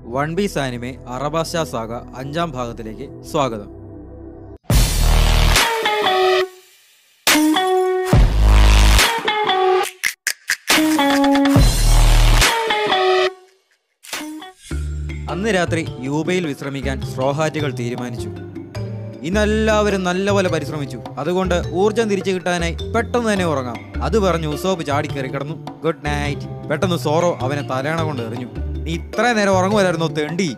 One piece anime Arabasta saga അഞ്ചാം ഭാഗത്തിലേക്ക് സ്വാഗതം അന്ന് രാത്രി യൂബയിൽ വിശ്രമിക്കാൻ സ്ട്രോഹാറ്റുകൾ തീരുമാനിച്ചു ഇന്നെല്ലാവരും നല്ലപോലെ പരിശ്രമിച്ചു അതുകൊണ്ട് ഊർജം തിരിച്ചു കിട്ടാനായി പെട്ടെന്ന് തന്നെ ഉറങ്ങാം അത് പറഞ്ഞു ഉസോപ്പ് ചാടിക്കയറി കിടന്നു ഗുഡ് നൈറ്റ് പെട്ടെന്ന് സോറോ അവനെ തലയണ കൊണ്ട് എറിഞ്ഞു നീ ഇത്ര നേരം ഉറങ്ങുമായിരുന്നു തെണ്ടി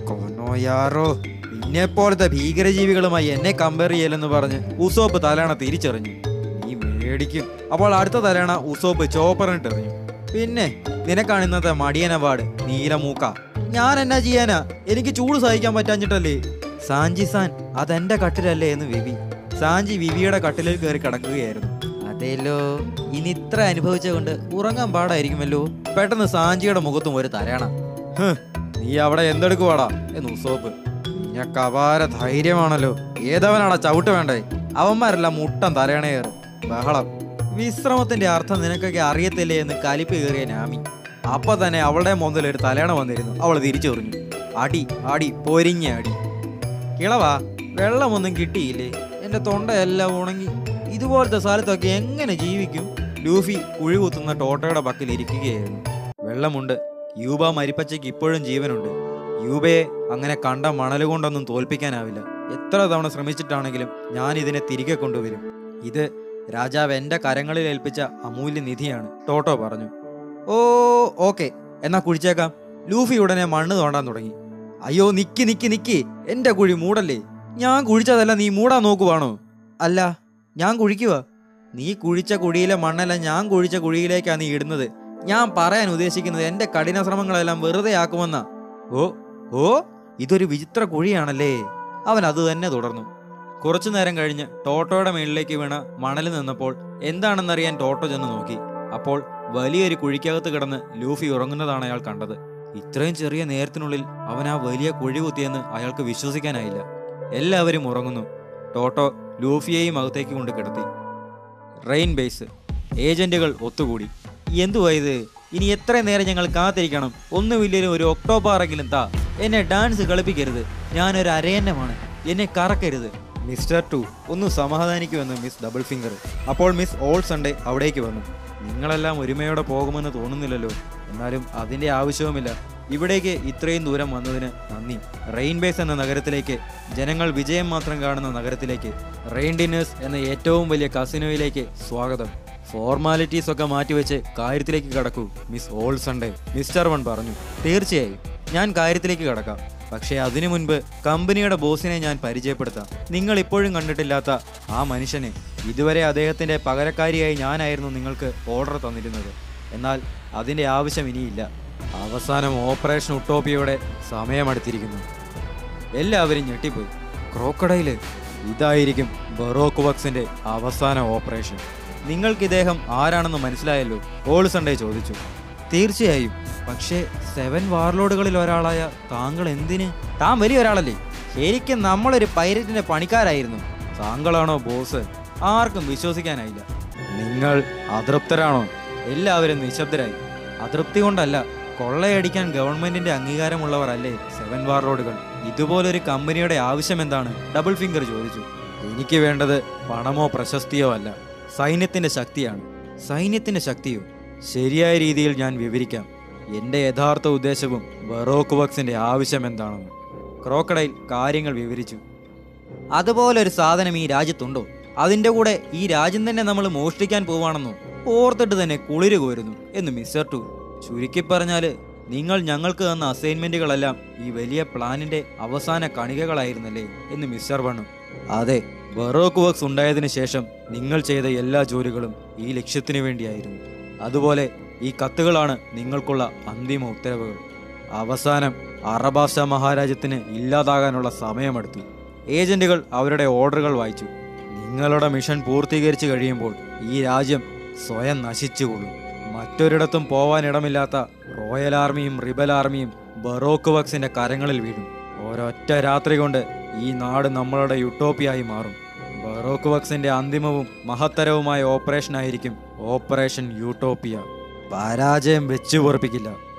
കൊനോയാറോ നിന്നെ പോലത്തെ ഭീകരജീവികളുമായി എന്നെ കമ്പയർ ചെയ്യലെന്ന് പറഞ്ഞ് ഉസോപ്പ് തലയണ തിരിച്ചെറിഞ്ഞു നീ മേടിക്കും അപ്പോൾ അടുത്ത തലയണ ഉസോപ്പ് ചോപ്പറിനിട്ട് എറിഞ്ഞു പിന്നെ നിനക്കാണ് ഇന്നത്തെ മടിയൻ അവാർഡ് നീലമൂക്ക ഞാൻ എന്നാ ചെയ്യാനാ എനിക്ക് ചൂട് സഹിക്കാൻ പറ്റാഞ്ഞിട്ടല്ലേ സാഞ്ചി സാൻ അതെന്റെ കട്ടിലല്ലേ എന്ന് വിവി സാഞ്ചി വിവിയുടെ കട്ടിലിൽ കയറി കിടക്കുകയായിരുന്നു അതേലോ ഇനി ഇത്ര അനുഭവിച്ചുകൊണ്ട് ഉറങ്ങാൻ പാടായിരിക്കുമല്ലോ പെട്ടെന്ന് സാഞ്ചിയുടെ മുഖത്തും ഒരു തരയണ "ഹ്, നീ അവിടെ എന്തെടുക്കുവാടാ എന്ന് ഉസോപ്പ് നിനക്ക് അപാര ധൈര്യമാണല്ലോ ഏതവനാടാ ചവിട്ട് വേണ്ടേ അവന്മാരെല്ലാം മുട്ടൻ തലയണയേറും ബഹളം വിശ്രമത്തിന്റെ അർത്ഥം നിനക്കൊക്കെ അറിയത്തില്ലേ എന്ന് കലിപ്പ് കയറിയ നാമി അപ്പൊ തന്നെ അവളുടെ മുതൽ ഒരു തലയണ വന്നിരുന്നു അവൾ തിരിച്ചെറിഞ്ഞു അടി അടി പൊരിഞ്ഞ അടി കിളവാ വെള്ളമൊന്നും കിട്ടിയില്ലേ എന്റെ തൊണ്ടയെല്ലാം ഉണങ്ങി ഇതുപോലത്തെ സ്ഥലത്തൊക്കെ എങ്ങനെ ജീവിക്കും ലൂഫി കുഴി കുത്തുന്ന ടോട്ടയുടെ പക്കൽ ഇരിക്കുകയായിരുന്നു വെള്ളമുണ്ട് യൂബ മരിപ്പച്ചയ്ക്ക് ഇപ്പോഴും ജീവനുണ്ട് യൂബയെ അങ്ങനെ കണ്ട മണൽ കൊണ്ടൊന്നും തോൽപ്പിക്കാനാവില്ല എത്ര തവണ ശ്രമിച്ചിട്ടാണെങ്കിലും ഞാൻ ഇതിനെ തിരികെ കൊണ്ടുവരും ഇത് രാജാവ് എന്റെ കരങ്ങളിൽ ഏൽപ്പിച്ച അമൂല്യ നിധിയാണ് ടോട്ടോ പറഞ്ഞു ഓ ഓക്കെ എന്നാ കുഴിച്ചേക്കാം ലൂഫി ഉടനെ മണ്ണ് തോണ്ടാൻ തുടങ്ങി അയ്യോ നിക്ക് നിക്ക് നിക്ക് എന്റെ കുഴി മൂടല്ലേ ഞാൻ കുഴിച്ചതല്ല നീ മൂടാൻ നോക്കുവാണോ അല്ല ഞാൻ കുഴിക്കുക നീ കുഴിച്ച കുഴിയിലെ മണ്ണെല്ലാം ഞാൻ കുഴിച്ച കുഴിയിലേക്കാണ് നീ ഇടുന്നത് ഞാൻ പറയാൻ ഉദ്ദേശിക്കുന്നത് എന്റെ കഠിന ശ്രമങ്ങളെല്ലാം വെറുതെ ആക്കുമെന്നാ ഓ ഓ ഇതൊരു വിചിത്ര കുഴിയാണല്ലേ അവൻ അത് തന്നെ തുടർന്നു കുറച്ചു നേരം കഴിഞ്ഞ് ടോട്ടോയുടെ മേളിലേക്ക് വീണ മണൽ നിന്നപ്പോൾ എന്താണെന്നറിയാൻ ടോട്ടോ ചെന്ന് നോക്കി അപ്പോൾ വലിയൊരു കുഴിക്കകത്ത് കിടന്ന് ലൂഫി ഉറങ്ങുന്നതാണ് അയാൾ കണ്ടത് ഇത്രയും ചെറിയ നേരത്തിനുള്ളിൽ അവൻ ആ വലിയ കുഴി കുത്തിയെന്ന് അയാൾക്ക് വിശ്വസിക്കാനായില്ല എല്ലാവരും ഉറങ്ങുന്നു ടോട്ടോ ലൂഫിയെയും അകത്തേക്ക് കൊണ്ട് കിടത്തി റെയിൻ ബേസ് ഏജന്റുകൾ ഒത്തുകൂടി എന്തുവാ ഇത് ഇനി എത്ര നേരം ഞങ്ങൾ കാത്തിരിക്കണം ഒന്നുമില്ലേലും ഒരു ഒക്ടോബറെങ്കിലും താ എന്നെ ഡാൻസ് കളിപ്പിക്കരുത് ഞാനൊരു അരയന്നമാണ് എന്നെ കറക്കരുത് മിസ്റ്റർ ടു ഒന്ന് സമാധാനിക്കുമെന്ന് മിസ് ഡബിൾ ഫിംഗർ അപ്പോൾ മിസ് ഓൾ സൺഡേ അവിടേക്ക് വന്നു നിങ്ങളെല്ലാം ഒരുമയോടെ പോകുമെന്ന് തോന്നുന്നില്ലല്ലോ എന്നാലും അതിന്റെ ആവശ്യവുമില്ല ഇവിടേക്ക് ഇത്രയും ദൂരം വന്നതിന് നന്ദി റെയിൻ ബേസ് എന്ന നഗരത്തിലേക്ക് ജനങ്ങൾ വിജയം മാത്രം കാണുന്ന നഗരത്തിലേക്ക് റെയിൻ ഡിന്നേഴ്സ് എന്ന ഏറ്റവും വലിയ കസിനോയിലേക്ക് സ്വാഗതം ഫോർമാലിറ്റീസ് ഒക്കെ മാറ്റിവെച്ച് കാര്യത്തിലേക്ക് കടക്കൂ miss all Sunday mister one പറഞ്ഞു തീർച്ചയായും ഞാൻ കാര്യത്തിലേക്ക് കടക്കാം പക്ഷേ അതിനു മുൻപ് കമ്പനിയുടെ ബോസിനെ ഞാൻ പരിചയപ്പെടുത്താം നിങ്ങൾ ഇപ്പോഴും കണ്ടിട്ടില്ലാത്ത ആ മനുഷ്യനെ ഇതുവരെ അദ്ദേഹത്തിന്റെ പകരക്കാരിയായി ഞാനായിരുന്നു നിങ്ങൾക്ക് ഓർഡർ തന്നിരുന്നത് എന്നാൽ അതിന്റെ ആവശ്യം ഇനിയില്ല അവസാനം ഓപ്പറേഷൻ ഉട്ടോപ്പിയുടെ സമയമെടുത്തിരിക്കുന്നു എല്ലാവരും ഞെട്ടിപ്പോയി ക്രോക്കഡൈല് ഇതായിരിക്കും ബറോക്ക് വക്സിന്റെ അവസാന ഓപ്പറേഷൻ നിങ്ങൾക്ക് ഇദ്ദേഹം ആരാണെന്ന് മനസ്സിലായല്ലോ ഓൾ സൺഡേ ചോദിച്ചു തീർച്ചയായും പക്ഷേ സെവൻ വാർലോഡുകളിൽ ഒരാളായ താങ്കൾ എന്തിന് താൻ വലിയ ഒരാളല്ലേ ശരിക്കും നമ്മളൊരു പൈരറ്റിന്റെ പണിക്കാരായിരുന്നു താങ്കളാണോ ബോസ് ആർക്കും വിശ്വസിക്കാനായില്ല നിങ്ങൾ അതൃപ്തരാണോ എല്ലാവരും നിശബ്ദരായി അതൃപ്തി കൊണ്ടല്ല കൊള്ളയടിക്കാൻ ഗവൺമെന്റിന്റെ അംഗീകാരമുള്ളവരല്ലേ സെവൻ വാർ റോഡുകൾ ഇതുപോലൊരു കമ്പനിയുടെ ആവശ്യം എന്താണ് ഡബിൾ ഫിംഗർ ചോദിച്ചു എനിക്ക് വേണ്ടത് പണമോ പ്രശസ്തിയോ അല്ല സൈന്യത്തിന്റെ ശക്തിയാണ് സൈന്യത്തിന്റെ ശക്തിയോ ശരിയായ രീതിയിൽ ഞാൻ വിവരിക്കാം എന്റെ യഥാർത്ഥ ഉദ്ദേശവും ബറോക്ക് വക്സിന്റെ ആവശ്യം എന്താണെന്ന് ക്രോക്കഡൈൽ കാര്യങ്ങൾ വിവരിച്ചു അതുപോലൊരു സാധനം ഈ രാജ്യത്തുണ്ടോ അതിന്റെ കൂടെ ഈ രാജ്യം തന്നെ നമ്മൾ മോഷ്ടിക്കാൻ പോവാണെന്നോ ഓർത്തിട്ട് തന്നെ കുളിര് കോരുന്നു എന്ന് മിസ്റ്റർ ടു ചുരുക്കി പറഞ്ഞാല് നിങ്ങൾ ഞങ്ങൾക്ക് തന്ന അസൈൻമെന്റുകളെല്ലാം ഈ വലിയ പ്ലാനിന്റെ അവസാന കണികകളായിരുന്നല്ലേ എന്ന് മിസ്റ്റർ വണ്ണു അതെ ബറോക്ക് വർക്സ് ഉണ്ടായതിനു ശേഷം നിങ്ങൾ ചെയ്ത എല്ലാ ജോലികളും ഈ ലക്ഷ്യത്തിനു വേണ്ടിയായിരുന്നു അതുപോലെ ഈ കത്തുകളാണ് നിങ്ങൾക്കുള്ള അന്തിമ ഉത്തരവുകൾ അവസാനം അറബാഷ മഹാരാജ്യത്തിന് ഇല്ലാതാകാനുള്ള സമയമെടുത്തു ഏജന്റുകൾ അവരുടെ ഓർഡറുകൾ വായിച്ചു നിങ്ങളുടെ മിഷൻ പൂർത്തീകരിച്ചു കഴിയുമ്പോൾ ഈ രാജ്യം സ്വയം നശിച്ചുകൊള്ളും മറ്റൊരിടത്തും പോവാനിടമില്ലാത്ത റോയൽ ആർമിയും റിബൽ ആർമിയും ബറോക്ക് വക്സിന്റെ കരങ്ങളിൽ വീഴും ഒരൊറ്റ രാത്രി കൊണ്ട് ഈ നാട് നമ്മളുടെ യുട്ടോപ്പിയായി മാറും ബറോക്ക് വക്സിന്റെ അന്തിമവും മഹത്തരവുമായ ഓപ്പറേഷൻ ആയിരിക്കും ഓപ്പറേഷൻ യൂട്ടോപ്പിയ പരാജയം വെച്ചു പൊറപ്പിക്കില്ല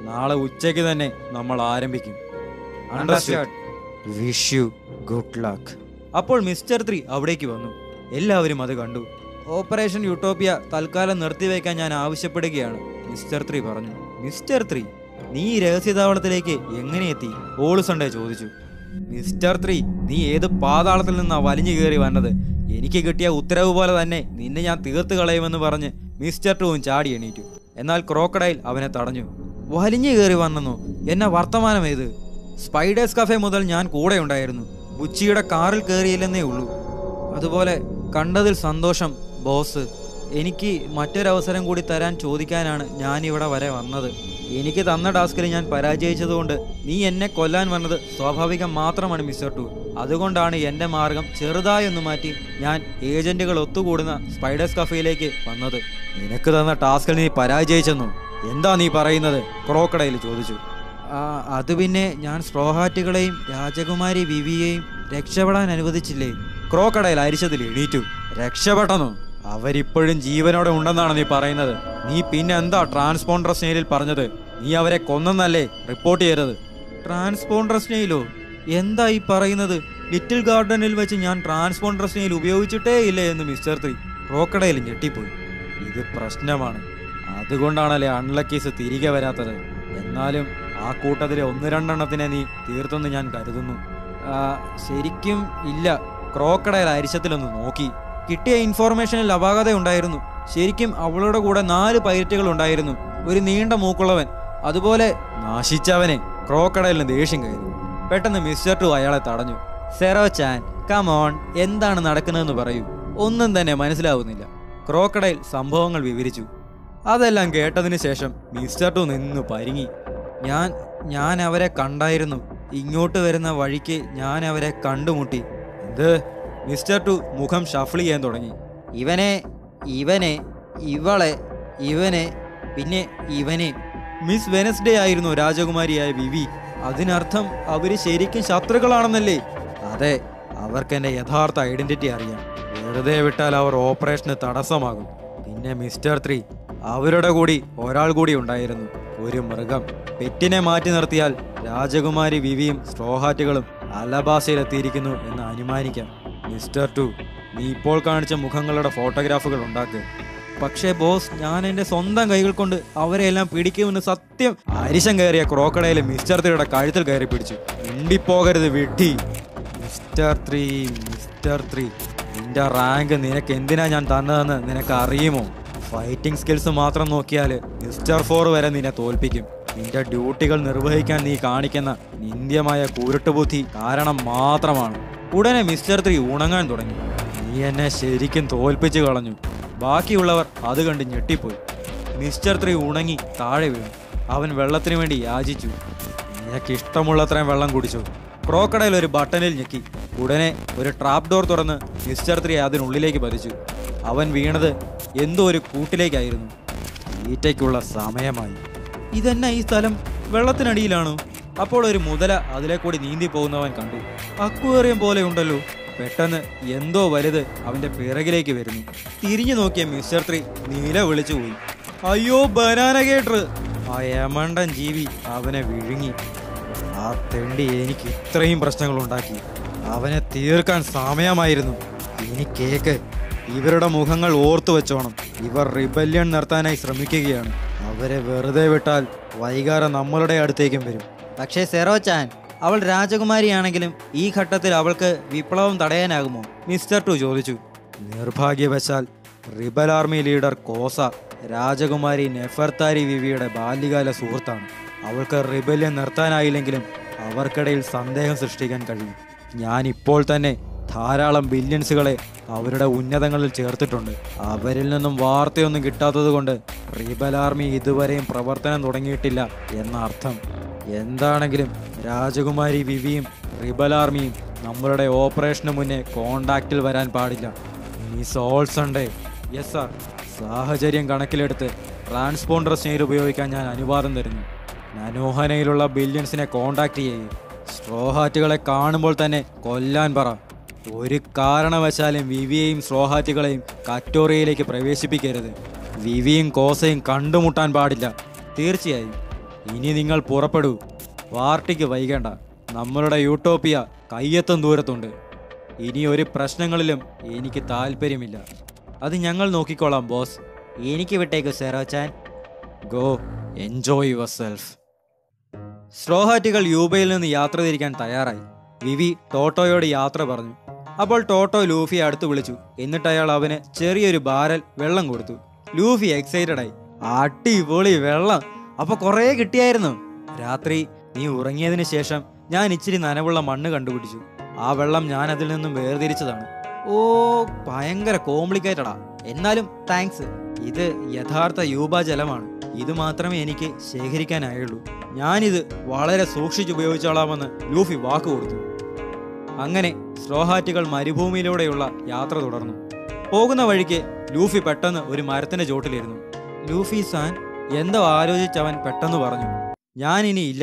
നാളെ ഉച്ചയ്ക്ക് തന്നെ നമ്മൾ ആരംഭിക്കും Understood. Wish you good luck അപ്പോൾ മിസ്റ്റർ ത്രീ അവിടേക്ക് വന്നു എല്ലാവരും അത് കണ്ടു ഓപ്പറേഷൻ യൂട്ടോപ്പിയ തൽക്കാലം നിർത്തിവെക്കാൻ ഞാൻ ആവശ്യപ്പെടുകയാണ് മിസ്റ്റർ ത്രീ പറഞ്ഞു മിസ്റ്റർ ത്രീ നീ ഈ രഹസ്യതാവളത്തിലേക്ക് എങ്ങനെ എത്തി ഓളുസണ്ടേ ചോദിച്ചു മിസ്റ്റർ ത്രീ നീ ഏത് പാതാളത്തിൽ നിന്നാ വലിഞ്ഞു കയറി വന്നത് എനിക്ക് കിട്ടിയ ഉത്തരവ് പോലെ തന്നെ നിന്നെ ഞാൻ തീർത്ത് കളയുമെന്ന് പറഞ്ഞ് മിസ്റ്റർ ടൂവും ചാടി എണീറ്റു എന്നാൽ ക്രോക്കഡൈൽ അവനെ തടഞ്ഞു വലിഞ്ഞു കയറി വന്നെന്നോ എന്നെ വർത്തമാനം ഏത് സ്പൈഡേഴ്സ് കഫേ മുതൽ ഞാൻ കൂടെ ഉണ്ടായിരുന്നു ഉച്ചിയുടെ കാറിൽ കയറിയില്ലെന്നേ ഉള്ളൂ അതുപോലെ കണ്ടതിൽ സന്തോഷം ബോസ് എനിക്ക് മറ്റൊരവസരം കൂടി തരാൻ ചോദിക്കാനാണ് ഞാൻ ഇവിടെ വരെ വന്നത് എനിക്ക് തന്ന ടാസ്കിൽ ഞാൻ പരാജയിച്ചതുകൊണ്ട് നീ എന്നെ കൊല്ലാൻ വന്നത് സ്വാഭാവികം മാത്രമാണ് മിസ്റ്റർ ടു അതുകൊണ്ടാണ് എൻ്റെ മാർഗം ചെറുതായി ഒന്ന് മാറ്റി ഞാൻ ഏജന്റുകൾ ഒത്തുകൂടുന്ന സ്പൈഡേഴ്സ് കഫേയിലേക്ക് വന്നത് നിനക്ക് തന്ന ടാസ്കിൽ നീ പരാജയിച്ചെന്നോ എന്താ നീ പറയുന്നത് ക്രോക്കഡയിൽ ചോദിച്ചു ആ, അത് പിന്നെ ഞാൻ സ്ട്രോഹാറ്റുകളെയും രാജകുമാരി വിവിയെയും രക്ഷപ്പെടാൻ അനുവദിച്ചില്ലേ ക്രോക്കടയിൽ അരിച്ചതിൽ എണീറ്റു രക്ഷപ്പെട്ടെന്നോ അവരിപ്പോഴും ജീവനോടെ ഉണ്ടെന്നാണ് നീ പറയുന്നത് നീ പിന്നെ എന്താ ട്രാൻസ്പോണ്ടർ സ്നേഹിൽ പറഞ്ഞത് നീ അവരെ കൊന്നെന്നല്ലേ റിപ്പോർട്ട് ചെയ്തത് ട്രാൻസ്പോണ്ടർ സ്നേഹിലോ എന്താ ഈ പറയുന്നത് ലിറ്റിൽ ഗാർഡനിൽ വെച്ച് ഞാൻ ട്രാൻസ്പോണ്ടർ സ്നേഹിൽ ഉപയോഗിച്ചിട്ടേ ഇല്ല എന്ന് മിസ്റ്റർ ത്രീ ക്രോക്കടയിൽ ഞെട്ടിപ്പോയി ഇത് പ്രശ്നമാണ് അതുകൊണ്ടാണല്ലേ അൺലക്കീസ് തിരികെ വരാത്തത് എന്നാലും ആ കൂട്ടത്തിലെ ഒന്ന് രണ്ടെണ്ണത്തിനെ നീ തീർത്തെന്ന് ഞാൻ കരുതുന്നു ആ, ശരിക്കും ഇല്ല ക്രോക്കഡയൽ അരിശത്തിലൊന്ന് നോക്കി കിട്ടിയ ഇൻഫോർമേഷനിൽ അപാകത ഉണ്ടായിരുന്നു ശരിക്കും അവളുടെ കൂടെ നാല് പൈലറ്റുകൾ ഉണ്ടായിരുന്നു ഒരു നീണ്ട മൂക്കുള്ളവൻ അതുപോലെ നാശിച്ചവനെ ക്രോക്കഡയലിന് ദേഷ്യം കയറി പെട്ടെന്ന് മിസ്റ്റർ ടു അയാളെ തടഞ്ഞു സെറോ ചാൻ കമോൺ എന്താണ് നടക്കുന്നതെന്ന് പറയൂ ഒന്നും തന്നെ മനസ്സിലാവുന്നില്ല ക്രോക്കഡൈൽ സംഭവങ്ങൾ വിവരിച്ചു അതെല്ലാം കേട്ടതിന് ശേഷം മിസ്റ്റർ ടു നിന്ന് പരിങ്ങി ഞാൻ ഞാൻ അവരെ കണ്ടായിരുന്നു ഇങ്ങോട്ട് വരുന്ന വഴിക്ക് ഞാൻ അവരെ കണ്ടുമുട്ടി എന്ത് മിസ്റ്റർ ടു മുഖം ഷഫിൾ ചെയ്യാൻ തുടങ്ങി ഇവനെ ഇവനെ ഇവളെ ഇവനെ പിന്നെ ഇവനെ മിസ് വെനസ്ഡേ ആയിരുന്നു രാജകുമാരിയായ വിവി അതിനർത്ഥം അവര് ശരിക്കും ശത്രുക്കളാണെന്നല്ലേ അതെ അവർക്ക് എന്റെ യഥാർത്ഥ ഐഡന്റിറ്റി അറിയാം വെറുതെ വിട്ടാൽ അവർ ഓപ്പറേഷന് തടസ്സമാകും പിന്നെ മിസ്റ്റർ ത്രീ അവരുടെ കൂടി ഒരാൾ കൂടി ഉണ്ടായിരുന്നു ഒരു മൃഗം പെറ്റിനെ മാറ്റി നിർത്തിയാൽ രാജകുമാരി വിവിയും സ്ട്രോഹാറ്റുകളും അലബാസയിലെത്തിയിരിക്കുന്നു എന്ന് അനുമാനിക്കാം മിസ്റ്റർ ടു നീ ഇപ്പോൾ കാണിച്ച മുഖങ്ങളുടെ ഫോട്ടോഗ്രാഫുകൾ ഉണ്ടാക്ക് പക്ഷേ ബോസ് ഞാൻ എന്റെ സ്വന്തം കൈകൾ കൊണ്ട് അവരെല്ലാം പിടിക്കുമെന്ന് സത്യം അരിശം കയറിയ ക്രോക്കടയിലെ മിസ്റ്റർ ത്രീയുടെ കഴുത്തിൽ കയറി പിടിച്ചു മിണ്ടിപ്പോകരുത് വിട്ടി മിസ്റ്റർ ത്രീ മിസ്റ്റർ ത്രീ നിന്റെ റാങ്ക് നിനക്ക് എന്തിനാ ഞാൻ തന്നതെന്ന് നിനക്ക് അറിയുമോ ഫൈറ്റിംഗ് സ്കിൽസ് മാത്രം നോക്കിയാൽ മിസ്റ്റർ ഫോർ വരെ നിന്നെ തോൽപ്പിക്കും നിന്റെ ഡ്യൂട്ടികൾ നിർവഹിക്കാൻ നീ കാണിക്കുന്ന നിന്ദ്യമായ കുരുട്ടുബുദ്ധി കാരണം മാത്രമാണ് ഉടനെ മിസ്റ്റർ ത്രീ ഉണങ്ങാൻ തുടങ്ങി നീ എന്നെ ശരിക്കും തോൽപ്പിച്ചു കളഞ്ഞു ബാക്കിയുള്ളവർ അത് കണ്ട് ഞെട്ടിപ്പോയി മിസ്റ്റർ ത്രീ ഉണങ്ങി താഴെ വീണു അവൻ വെള്ളത്തിന് വേണ്ടി യാചിച്ചു നിനക്ക് ഇഷ്ടമുള്ളത്രയും വെള്ളം കുടിച്ചു ക്രോക്കടയിൽ ഒരു ബട്ടണിൽ ഞെക്കി ഉടനെ ഒരു ട്രാപ്പ് ഡോർ തുറന്ന് മിസ്റ്റർ ത്രീ അതിനുള്ളിലേക്ക് പതിച്ചു അവൻ വീണത് എന്തോ ഒരു കൂട്ടിലേക്കായിരുന്നു തീറ്റയ്ക്കുള്ള സമയമായി ഇതെന്നാ ഈ സ്ഥലം വെള്ളത്തിനടിയിലാണോ അപ്പോൾ ഒരു മുതല അതിലെ കൂടി നീന്തി പോകുന്നവൻ കണ്ടു അക്വേറിയം പോലെ ഉണ്ടല്ലോ പെട്ടെന്ന് എന്തോ വലുത് അവന്റെ പിറകിലേക്ക് വരുന്നു തിരിഞ്ഞു നോക്കിയ മിസ്റ്റർ ത്രീ നീല വിളിച്ചു പോയി അയ്യോ ബനാന കേട്ടർ ആ യമണ്ടൻ ജീവി അവനെ വിഴുങ്ങി ആ തെണ്ടി എനിക്ക് ഇത്രയും പ്രശ്നങ്ങൾ ഉണ്ടാക്കി അവനെ തീർക്കാൻ സമയമായിരുന്നു ഇനി കേക്ക് ഇവരുടെ മുഖങ്ങൾ ഓർത്തു വെച്ചോണം ഇവർ റിബല്യൺ നിർത്താനായി ശ്രമിക്കുകയാണ് അവരെ വെറുതെ വിട്ടാൽ വൈകാരം നമ്മളുടെ അടുത്തേക്കും വരും പക്ഷേ സെറോചാൻ അവൾ രാജകുമാരിയാണെങ്കിലും ഈ ഘട്ടത്തിൽ അവൾക്ക് വിപ്ലവം തടയാനാകുമോ മിസ്റ്റർ ടു ചോദിച്ചു നിർഭാഗ്യവശാൽ റിബൽ ആർമി ലീഡർ കോസ രാജകുമാരി നെഫർത്താരി വിവിയുടെ ബാല്യകാല സുഹൃത്താണ് അവൾക്ക് റിബല്യൻ നിർത്താനായില്ലെങ്കിലും അവർക്കിടയിൽ സന്ദേഹം സൃഷ്ടിക്കാൻ കഴിയും ഞാൻ ഇപ്പോൾ തന്നെ ധാരാളം ബില്യൺസുകളെ അവരുടെ ഉന്നതങ്ങളിൽ ചേർത്തിട്ടുണ്ട് അവരിൽ നിന്നും വാർത്തയൊന്നും കിട്ടാത്തത് കൊണ്ട് റിബൽ ആർമി ഇതുവരെയും പ്രവർത്തനം തുടങ്ങിയിട്ടില്ല എന്ന അർത്ഥം എന്താണെങ്കിലും രാജകുമാരി വിവിയും റിബൽ ആർമിയും നമ്മളുടെ ഓപ്പറേഷന് മുന്നേ കോണ്ടാക്റ്റിൽ വരാൻ പാടില്ല മിസ് ഓൾസണ്ടേ യെസ് സാർ സാഹചര്യം കണക്കിലെടുത്ത് ട്രാൻസ്പോണ്ടർ സ്നെയിൽ ഉപയോഗിക്കാൻ ഞാൻ അനുവാദം തരുന്നു നനോഹനയിലുള്ള ബില്യൺസിനെ കോണ്ടാക്ട് ചെയ്യുക സ്ട്രോഹാറ്റുകളെ കാണുമ്പോൾ തന്നെ കൊല്ലാൻ പറ ഒരു കാരണവശാലും വിവിയെയും സ്ട്രോഹാറ്റുകളെയും കറ്റോറിയയിലേക്ക് പ്രവേശിപ്പിക്കരുത് വിവിയും കോസയും കണ്ടുമുട്ടാൻ പാടില്ല തീർച്ചയായും ഇനി നിങ്ങൾ പുറപ്പെടൂ പാർട്ടിക്ക് വൈകേണ്ട നമ്മളുടെ യൂട്ടോപ്പിയ കയ്യെത്തും ദൂരത്തുണ്ട് ഇനി ഒരു പ്രശ്നങ്ങളിലും എനിക്ക് താല്പര്യമില്ല അത് ഞങ്ങൾ നോക്കിക്കോളാം ബോസ് എനിക്ക് വിട്ടേക്കു സെറോച്ചാൻ ഗോ എൻജോയ് യുവർ സെൽഫ് സ്ട്രോഹാറ്റുകൾ യൂബയിൽ നിന്ന് യാത്ര തിരിക്കാൻ തയ്യാറായി വിവി ടോട്ടോയോട് യാത്ര പറഞ്ഞു അപ്പോൾ ടോട്ടോ ലൂഫിയെ അടുത്ത് വിളിച്ചു എന്നിട്ട് അയാൾ അവന് ചെറിയൊരു ബാരൽ വെള്ളം കൊടുത്തു ലൂഫി എക്സൈറ്റഡ് ആയി അടിപൊളി വെള്ളം അപ്പൊ കുറേ കിട്ടിയായിരുന്നു രാത്രി നീ ഉറങ്ങിയതിന് ശേഷം ഞാൻ ഇച്ചിരി നനവുള്ള മണ്ണ് കണ്ടുപിടിച്ചു ആ വെള്ളം ഞാൻ അതിൽ നിന്നും വേർതിരിച്ചതാണ് ഓ ഭയങ്കര കോംപ്ലിക്കേറ്റഡാ എന്നാലും താങ്ക്സ് ഇത് യഥാർത്ഥ യൂബ ജലമാണ് ഇത് മാത്രമേ എനിക്ക് ശേഖരിക്കാനായുള്ളൂ ഞാനിത് വളരെ സൂക്ഷിച്ച് ഉപയോഗിച്ചോളാമെന്ന് ലൂഫി വാക്ക് കൊടുത്തു അങ്ങനെ സ്ട്രോഹാറ്റുകൾ മരുഭൂമിയിലൂടെയുള്ള യാത്ര തുടർന്നു പോകുന്ന വഴിക്ക് ലൂഫി പെട്ടെന്ന് ഒരു മരത്തിന്റെ ചോട്ടിലിരുന്നു ലൂഫി സാൻ എന്തോ ആലോചിച്ചവൻ പെട്ടെന്ന് പറഞ്ഞു ഞാൻ ഇനി ഇല്ല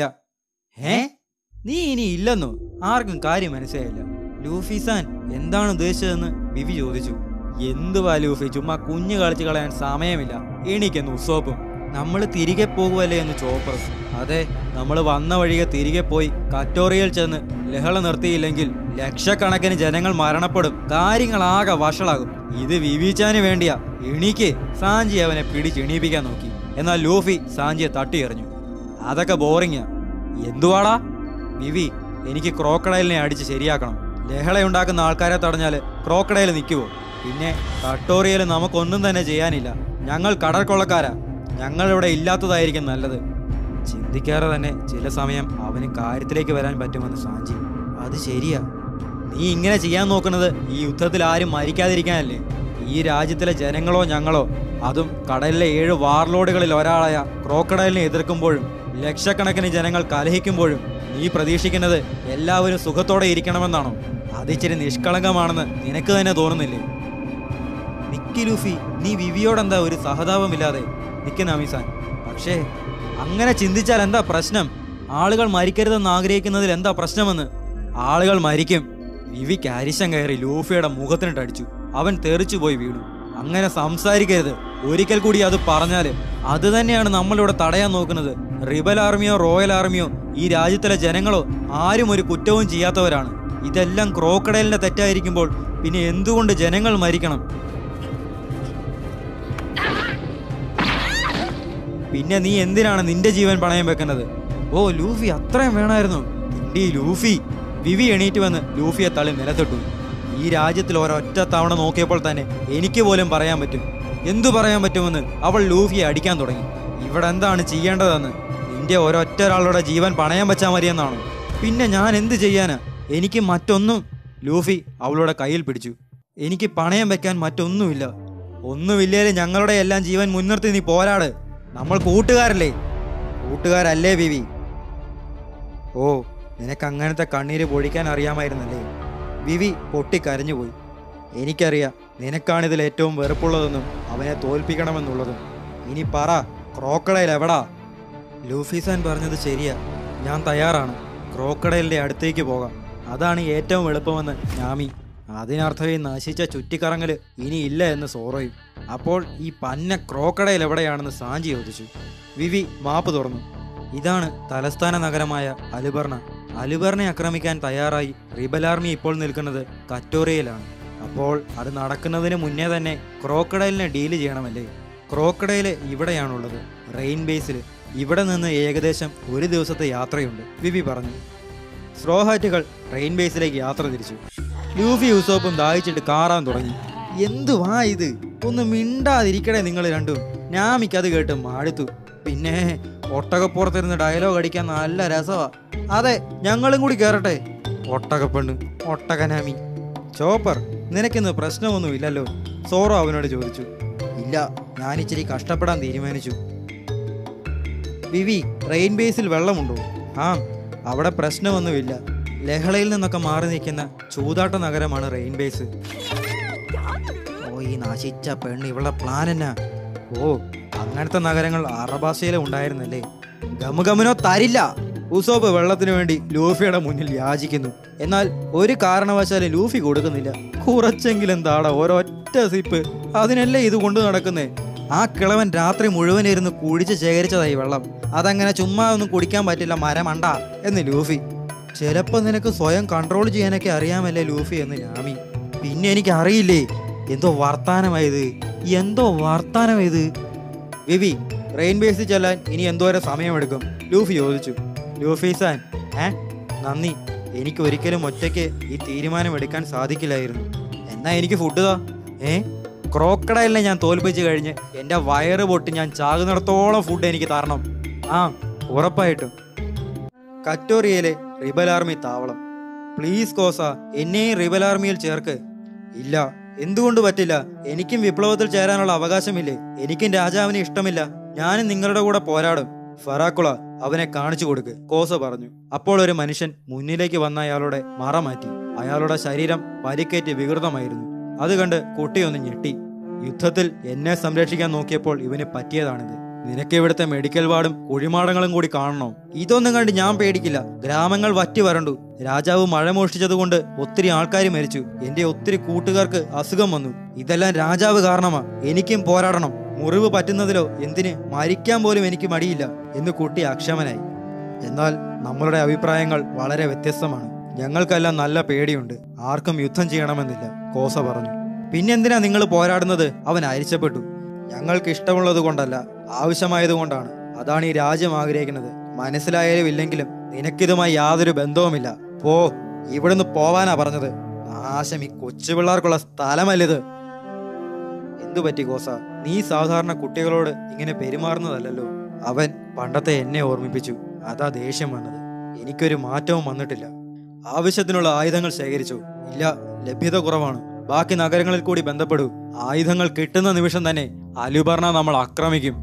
ഏ നീ ഇനി ഇല്ലെന്നോ ആർക്കും കാര്യം മനസ്സിലായില്ല ലൂഫി സാൻ എന്താണ് ഉദ്ദേശിച്ചതെന്ന് വിവി ചോദിച്ചു എന്തുവാ ലൂഫി ചുമ്മാ കുഞ്ഞു കളിച്ച് കളയാൻ സമയമില്ല എണീക്കെന്ന് ഉസോപ്പും നമ്മൾ തിരികെ പോകുമല്ലേ എന്ന് ചോപ്പർ അതെ നമ്മൾ വന്ന വഴിയെ തിരികെ പോയി കറ്റോറിയൽ ചെന്ന് ലഹള നിർത്തിയില്ലെങ്കിൽ ലക്ഷക്കണക്കിന് ജനങ്ങൾ മരണപ്പെടും കാര്യങ്ങളാകെ വഷളാകും ഇത് വിവിച്ചാന് വേണ്ടിയാ എണീക്ക് സാഞ്ചി അവനെ പിടിച്ച് എണീപ്പിക്കാൻ നോക്കി എന്നാൽ ലൂഫി സാഞ്ചിയെ തട്ടിയെറിഞ്ഞു അതൊക്കെ ബോറിങ്ങാ എന്തുവാടാ വിവി എനിക്ക് ക്രോക്കഡൈലിനെ അടിച്ച് ശരിയാക്കണം ലഹളയുണ്ടാക്കുന്ന ആൾക്കാരെ തടഞ്ഞാൽ ക്രോക്കഡൈൽ നിൽക്കുവോ പിന്നെ കട്ടോറിയൽ നമുക്കൊന്നും തന്നെ ചെയ്യാനില്ല ഞങ്ങൾ കടൽ കൊള്ളക്കാരാ ഞങ്ങളിവിടെ ഇല്ലാത്തതായിരിക്കും നല്ലത് ചിന്തിക്കാതെ തന്നെ ചില സമയം അവന് കാര്യത്തിലേക്ക് വരാൻ പറ്റുമെന്ന് സാഞ്ചി അത് ശരിയാ നീ ഇങ്ങനെ ചെയ്യാൻ നോക്കുന്നത് ഈ യുദ്ധത്തിൽ ആരും മരിക്കാതിരിക്കാനല്ലേ ഈ രാജ്യത്തിലെ ജനങ്ങളോ ഞങ്ങളോ അതും കടലിലെ ഏഴ് വാർലോഡുകളിൽ ഒരാളായ ക്രോക്കഡൈലിനെ എതിർക്കുമ്പോഴും ലക്ഷക്കണക്കിന് ജനങ്ങൾ കലഹിക്കുമ്പോഴും നീ പ്രതീക്ഷിക്കുന്നത് എല്ലാവരും സുഖത്തോടെ ഇരിക്കണമെന്നാണോ അതിച്ചിരി നിഷ്കളങ്കമാണെന്ന് നിനക്ക് തന്നെ തോന്നുന്നില്ലേ നിക്കി ലൂഫി നീ വിവിയോടെന്താ ഒരു സഹതാപമില്ലാതെ നിക്ക് നമീസാൻ പക്ഷേ അങ്ങനെ ചിന്തിച്ചാൽ എന്താ പ്രശ്നം ആളുകൾ മരിക്കരുതെന്ന് ആഗ്രഹിക്കുന്നതിൽ എന്താ പ്രശ്നമെന്ന് ആളുകൾ മരിക്കും വിവിക്ക് അരിശം കയറി ലൂഫിയുടെ മുഖത്തിനിട്ട് അടിച്ചു അവൻ തെറിച്ചു പോയി വീണു അങ്ങനെ സംസാരിക്കരുത് ഒരിക്കൽ കൂടി അത് പറഞ്ഞാല് അത് തന്നെയാണ് നമ്മളിവിടെ തടയാൻ നോക്കുന്നത് റിബൽ ആർമിയോ റോയൽ ആർമിയോ ഈ രാജ്യത്തിലെ ജനങ്ങളോ ആരും ഒരു കുറ്റവും ചെയ്യാത്തവരാണ് ഇതെല്ലാം ക്രോക്കഡൈലിന്റെ തെറ്റായിരിക്കുമ്പോൾ പിന്നെ എന്തുകൊണ്ട് ജനങ്ങൾ മരിക്കണം പിന്നെ നീ എന്തിനാണ് നിന്റെ ജീവൻ പണയം വെക്കുന്നത് ഓ ലൂഫി അത്രയും വേണമായിരുന്നു ഇണ്ടി ലൂഫി വിവി എണീറ്റ് വന്ന് ലൂഫിയെ തള്ളി നിലത്തിട്ടു ഈ രാജ്യത്തിൽ ഒരൊറ്റ തവണ നോക്കിയപ്പോൾ തന്നെ എനിക്ക് പോലും പറയാൻ പറ്റും എന്തു പറയാൻ പറ്റുമെന്ന് അവൾ ലൂഫിയെ അടിക്കാൻ തുടങ്ങി ഇവിടെ എന്താണ് ചെയ്യേണ്ടതെന്ന് നിന്റെ ഒരൊറ്റ ഒരാളുടെ ജീവൻ പണയം വെച്ചാൽ മതിയെന്നാണോ പിന്നെ ഞാൻ എന്ത് ചെയ്യാനാ എനിക്ക് മറ്റൊന്നും ലൂഫി അവളുടെ കയ്യിൽ പിടിച്ചു എനിക്ക് പണയം വെക്കാൻ മറ്റൊന്നുമില്ല ഒന്നുമില്ലേലും ഞങ്ങളുടെ എല്ലാം ജീവൻ മുൻനിർത്തി നീ പോരാട് നമ്മൾ കൂട്ടുകാരല്ലേ കൂട്ടുകാരല്ലേ വിവി ഓ നിനക്ക് അങ്ങനത്തെ കണ്ണീര് പൊഴിക്കാൻ അറിയാമായിരുന്നല്ലേ വിവി പൊട്ടിക്കരഞ്ഞുപോയി എനിക്കറിയാം നിനക്കാണിതിൽ ഏറ്റവും വെറുപ്പുള്ളതെന്നും അവനെ തോൽപ്പിക്കണമെന്നുള്ളതും ഇനി പറ ക്രോക്കഡൈൽ എവിടാ ലൂഫിസാൻ പറഞ്ഞത് ശരിയാ ഞാൻ തയ്യാറാണ് ക്രോക്കഡൈലിന്റെ അടുത്തേക്ക് പോകാം അതാണ് ഏറ്റവും എളുപ്പമെന്ന് ഞാമി അതിനർത്ഥം ഈ നശിച്ച ചുറ്റിക്കറങ്ങല് ഇനി ഇല്ല എന്ന് സോറയും അപ്പോൾ ഈ പന്ന ക്രോക്കഡൈൽ എവിടെയാണെന്ന് സാഞ്ചി ചോദിച്ചു വിവി മാപ്പ് തുറന്നു ഇതാണ് തലസ്ഥാന നഗരമായ അലുബർണ അലുബർണയെ ആക്രമിക്കാൻ തയ്യാറായി റിബൽ ആർമി ഇപ്പോൾ നിൽക്കുന്നത് കറ്റോറിയയിലാണ് അപ്പോൾ അത് നടക്കുന്നതിന് മുന്നേ തന്നെ ക്രോക്കഡൈലിനെ ഡീല് ചെയ്യണമല്ലേ ക്രോക്കഡൈല് ഇവിടെയാണുള്ളത് റെയിൻ ബേസിൽ ഇവിടെ നിന്ന് ഏകദേശം ഒരു ദിവസത്തെ യാത്രയുണ്ട് വിവി പറഞ്ഞു സ്ട്രോഹാറ്റുകൾ ട്രെയിൻ ബേസിലേക്ക് യാത്ര തിരിച്ചു ലൂഫി യൂസോപ്പും ദാഹിച്ചിട്ട് കാറാൻ തുടങ്ങി എന്തുവാ ഇത് ഒന്ന് മിണ്ടാതിരിക്കടേ നിങ്ങൾ രണ്ടും ഞാമിക്ക് അത് കേട്ട് മാടുത്തു പിന്നെ ഒട്ടകപ്പുറത്തിരുന്ന് ഡയലോഗ് അടിക്കാൻ നല്ല രസമാ അതെ ഞങ്ങളും കൂടി കയറട്ടെ ഒട്ടകപ്പെണ്ണ് ഒട്ടകനാമി ചോപ്പർ നിനക്കിന്ന് പ്രശ്നമൊന്നും ഇല്ലല്ലോ സോറോ അവനോട് ചോദിച്ചു ഇല്ല ഞാൻ ഇച്ചിരി കഷ്ടപ്പെടാൻ തീരുമാനിച്ചു വിവി റെയിൻ ബേസിൽ വെള്ളമുണ്ടോ ആ അവിടെ പ്രശ്നമൊന്നുമില്ല ലഹളയിൽ നിന്നൊക്കെ മാറി നിൽക്കുന്ന ചൂതാട്ട നഗരമാണ് റെയിൻ ബേസ് ഓ ഈ നശിച്ച പെണ്ണ് ഇവളുടെ പ്ലാൻ എന്നാ ഓ അങ്ങനത്തെ നഗരങ്ങൾ അറബാസയിലും ഉണ്ടായിരുന്നല്ലേ ഗമുഗമനോ തരില്ല ഉസോബ് വെള്ളത്തിനു വേണ്ടി ലൂഫിയുടെ മുന്നിൽ യാചിക്കുന്നു എന്നാൽ ഒരു കാരണവശാലും ലൂഫി കൊടുക്കുന്നില്ല കുറച്ചെങ്കിലും താട ഒരൊറ്റ സിപ്പ് അതിനല്ലേ ഇത് കൊണ്ടു നടക്കുന്നേ ആ കിളവൻ രാത്രി മുഴുവൻ ഇരുന്ന് കുടിച്ച് ശേഖരിച്ചതായി വെള്ളം അതങ്ങനെ ചുമ്മാ ഒന്നും കുടിക്കാൻ പറ്റില്ല മരമണ്ട എന്ന് ലൂഫി ചിലപ്പോൾ നിനക്ക് സ്വയം കൺട്രോൾ ചെയ്യാനൊക്കെ അറിയാമല്ലേ ലൂഫി എന്ന് നാമി പിന്നെ എനിക്ക് അറിയില്ലേ എന്തോ വർത്താനമായത് എന്തോ വർത്താനമായത് വിവി റെയിൻ ബേസിൽ ചെല്ലാൻ ഇനി എന്തോരം സമയമെടുക്കും ലൂഫി ചോദിച്ചു ലൂഫി സാൻ ഏ നന്ദി എനിക്ക് ഒരിക്കലും ഒറ്റയ്ക്ക് ഈ തീരുമാനം എടുക്കാൻ സാധിക്കില്ലായിരുന്നു എന്നാ എനിക്ക് ഫുഡ് താ ഏ ക്രോക്കഡൈലിനെ ഞാൻ തോൽപ്പിച്ച് കഴിഞ്ഞ് എൻ്റെ വയറ് പൊട്ടി ഞാൻ ചാകുന്നിടത്തോളം ഫുഡ് എനിക്ക് തരണം ആ ഉറപ്പായിട്ടും കറ്റോറിയയിലെ റിബൽ ആർമി താവളം പ്ലീസ് കോസ എന്നെയും റിബൽ ആർമിയിൽ ചേർക്ക് ഇല്ല എന്തുകൊണ്ട് പറ്റില്ല എനിക്കും വിപ്ലവത്തിൽ ചേരാനുള്ള അവകാശമില്ലേ എനിക്കും രാജാവിനെ ഇഷ്ടമില്ല ഞാനും നിങ്ങളുടെ കൂടെ പോരാടും ഫറാക്കുള അവനെ കാണിച്ചു കൊടുക്ക് കോസ പറഞ്ഞു അപ്പോൾ ഒരു മനുഷ്യൻ മുന്നിലേക്ക് വന്ന അയാളുടെ മറ മാറ്റി അയാളുടെ ശരീരം പരിക്കേറ്റ് വികൃതമായിരുന്നു അത് കണ്ട് കുട്ടിയൊന്ന് ഞെട്ടി യുദ്ധത്തിൽ എന്നെ സംരക്ഷിക്കാൻ നോക്കിയപ്പോൾ ഇവന് പറ്റിയതാണിത് നിനക്ക് ഇവിടുത്തെ മെഡിക്കൽ വാർഡും കുഴിമാടങ്ങളും കൂടി കാണണോ ഇതൊന്നും കണ്ട് ഞാൻ പേടിക്കില്ല ഗ്രാമങ്ങൾ വറ്റി വരണ്ടു രാജാവ് മഴ മോഷ്ടിച്ചതുകൊണ്ട് ഒത്തിരി ആൾക്കാർ മരിച്ചു എന്റെ ഒത്തിരി കൂട്ടുകാർക്ക് അസുഖം വന്നു ഇതെല്ലാം രാജാവ് കാരണമാ എനിക്കും പോരാടണം മുറിവ് പറ്റുന്നതിലോ എന്തിന് മരിക്കാൻ പോലും എനിക്ക് മടിയില്ല എന്ന് കുട്ടി അക്ഷമനായി എന്നാൽ നമ്മളുടെ അഭിപ്രായങ്ങൾ വളരെ വ്യത്യസ്തമാണ് ഞങ്ങൾക്കെല്ലാം നല്ല പേടിയുണ്ട് ആർക്കും യുദ്ധം ചെയ്യണമെന്നില്ല കോസ പറഞ്ഞു പിന്നെന്തിനാ നിങ്ങൾ പോരാടുന്നത് അവൻ അരിച്ചപ്പെട്ടു ഞങ്ങൾക്ക് ഇഷ്ടമുള്ളത് കൊണ്ടല്ല ആവശ്യമായതുകൊണ്ടാണ് അതാണ് ഈ രാജ്യം ആഗ്രഹിക്കുന്നത് മനസ്സിലായാലും ഇല്ലെങ്കിലും നിനക്കിതുമായി യാതൊരു ബന്ധവുമില്ല പോ ഇവിടുന്ന് പോവാനാ പറഞ്ഞത് നാശം ഈ കൊച്ചു പിള്ളേർക്കുള്ള സ്ഥലമല്ലിത് എന്തു പറ്റി കോസ നീ സാധാരണ കുട്ടികളോട് ഇങ്ങനെ പെരുമാറുന്നതല്ലല്ലോ അവൻ പണ്ടത്തെ എന്നെ ഓർമ്മിപ്പിച്ചു അതാ ദേഷ്യം വന്നത് എനിക്കൊരു മാറ്റവും വന്നിട്ടില്ല ആവശ്യത്തിനുള്ള ആയുധങ്ങൾ ശേഖരിച്ചു ഇല്ല ലഭ്യത കുറവാണ് ബാക്കി നഗരങ്ങളിൽ കൂടി ബന്ധപ്പെടൂ ആയുധങ്ങൾ കിട്ടുന്ന നിമിഷം തന്നെ അലുബർണ നമ്മൾ ആക്രമിക്കും